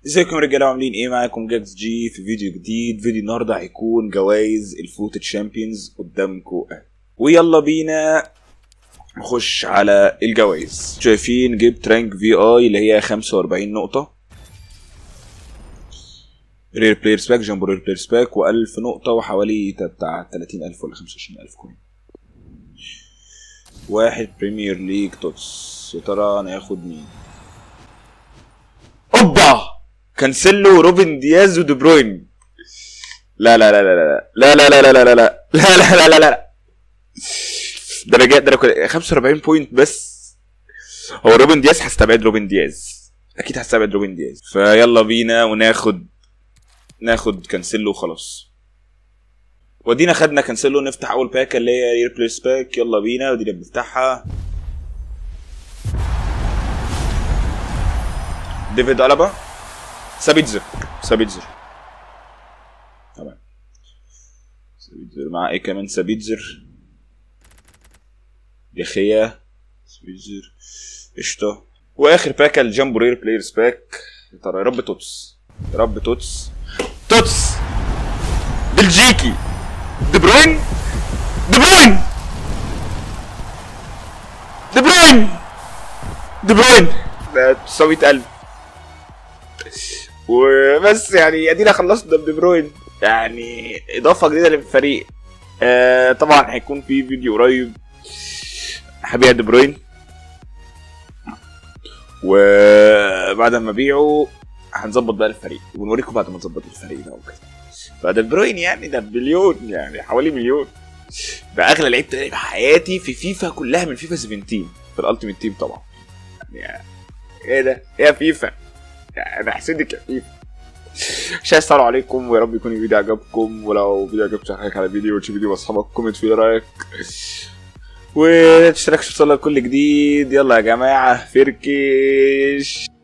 ازيكم يا رجاله عاملين ايه معاكم جاكس جي في فيديو جديد فيديو النهارده هيكون جوائز الفوت تشامبيونز قدامكم اهي ويلا بينا نخش على الجوائز شايفين جبت رانك في اي اللي هي 45 نقطة رير بلايرز باك جامبو رير بلايرز باك و1000 نقطة وحوالي بتاع 30000 ولا 25000 كوين واحد بريمير ليج توتس يا ترى ناخد مين اوبا كانسيلو روبن دياز ودي بروين لا لا لا لا لا لا لا لا لا لا لا لا لا لا لا لا ده انا جاي ده انا كنت 45 بوينت بس هو روبن دياز هستبعد روبن دياز اكيد هستبعد روبن دياز فيلا بينا وناخد ناخد كانسيلو وخلاص ودينا خدنا كانسيلو نفتح اول باك اللي هي رير بليس باك يلا بينا ودينا بنفتحها ديفيد ألابا سابيتزر سابيتزر تمام سابيتزر مع ايه كمان سابيتزر دخيا سابيتزر قشطة واخر باك الجامبو رير بلايرز باك يا ترى يا رب توتس يا رب توتس توتس بلجيكي دي بروين دي بروين دي بروين دي بروين ده 900000 وبس يعني ادينا خلصنا بدي بروين يعني اضافه جديده للفريق آه طبعا هيكون في فيديو قريب هبيع دي بروين وبعد ما ابيعه هنظبط بقى الفريق ونوريكم بعد ما نظبط الفريق ده وكده فده بروين يعني ده بليون يعني حوالي مليون ده اغلى لعيب تقريبا في حياتي في فيفا كلها من فيفا 17 في الالتيميت تيم طبعا يعني ايه ده يا فيفا يعني انا حسيتك يا فيفا عشان السلام عليكم ويا رب يكون الفيديو عجبكم ولو الفيديو عجبك شارك على فيديو وتشوف فيديو مع اصحابك كومنت فيه رايك وتشترك في كل جديد يلا يا جماعه فركش